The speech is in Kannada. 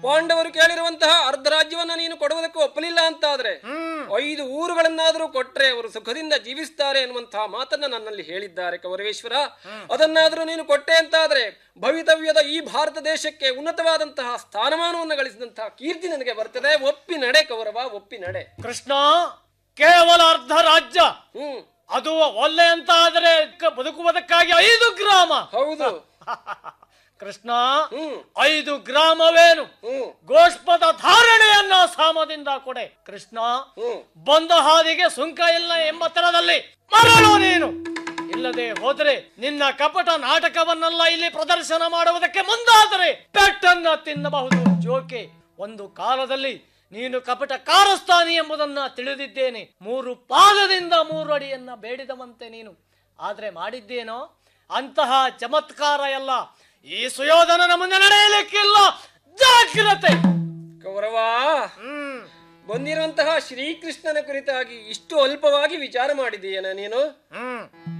ಪಾಂಡವರು ಕೇಳಿರುವಂತಹ ಅರ್ಧ ರಾಜ್ಯವನ್ನ ನೀನು ಕೊಡುವುದಕ್ಕೆ ಒಪ್ಪಲಿಲ್ಲ ಅಂತಾದ್ರೆ ಐದು ಊರುಗಳನ್ನಾದರೂ ಕೊಟ್ರೆ ಅವರು ಸುಖದಿಂದ ಜೀವಿಸ್ತಾರೆ ಎನ್ನುವಂತಹ ಮಾತನ್ನ ನನ್ನಲ್ಲಿ ಹೇಳಿದ್ದಾರೆ ಕೌರವೇಶ್ವರ ಅದನ್ನಾದರೂ ನೀನು ಕೊಟ್ಟೆ ಅಂತಾದ್ರೆ ಭವಿತವ್ಯದ ಈ ಭಾರತ ದೇಶಕ್ಕೆ ಉನ್ನತವಾದಂತಹ ಸ್ಥಾನಮಾನವನ್ನು ಗಳಿಸಿದಂತಹ ಕೀರ್ತಿ ನನಗೆ ಬರ್ತದೆ ಒಪ್ಪಿ ನಡೆ ಕೌರವ ಒಪ್ಪಿ ನಡೆ ಕೃಷ್ಣ ಕೇವಲ ಅರ್ಧ ರಾಜ್ಯ ಹ್ಮ್ ಅದು ಒಲ್ಲೆ ಅಂತ ಆದರೆ ಕ- ಬದುಕುವುದಕ್ಕಾಗಿ ಐದು ಗ್ರಾಮ ಹೌದು ಕೃಷ್ಣ ಹ್ಮ್ ಐದು ಗ್ರಾಮವೇನು ಹ್ಮ್ ಗೋಷ್ಪದ ಧಾರಣೆಯನ್ನ ಸಾಮದಿಂದ ಕೊಡೆ ಕೃಷ್ಣ ಹ್ಮ್ ಬಂದ ಹಾದಿಗೆ ಸುಂಕ ಇಲ್ಲ ಎಂಬ ತರದಲ್ಲಿ ಮರಳು ನೀನು ಇಲ್ಲದೆ ಹೋದರೆ ನಿನ್ನ ಕಪಟ ನಾಟಕವನ್ನೆಲ್ಲ ಇಲ್ಲಿ ಪ್ರದರ್ಶನ ಮಾಡುವುದಕ್ಕೆ ಮುಂದಾದರೆ ಪೆಟ್ಟನ್ನ ತಿನ್ನಬಹುದು ಜೋಕೆ ಒಂದು ಕಾಲದಲ್ಲಿ ನೀನು ಕಪಟ ಕಾರಸ್ಥಾನಿ ಎಂಬುದನ್ನ ತಿಳಿದಿದ್ದೇನೆ ಮೂರು ಪಾದದಿಂದ ಮೂರು ಅಡಿಯನ್ನ ಬೇಡಿದವಂತೆ ನೀನು ಆದ್ರೆ ಮಾಡಿದ್ದೇನೋ ಅಂತಹ ಚಮತ್ಕಾರ ಎಲ್ಲ ಈ ಸುಯೋಧನನ ಮುಂದೆ ನಡೆಯಲಿಕ್ಕಿಲ್ಲ ಜಾಗ್ರತೆ ಕೌರವ ಹ್ಮ್ ಬಂದಿರುವಂತಹ ಶ್ರೀಕೃಷ್ಣನ ಕುರಿತಾಗಿ ಇಷ್ಟು ಅಲ್ಪವಾಗಿ ವಿಚಾರ ಮಾಡಿದೀಯನ ನೀನು ಹ್ಮ್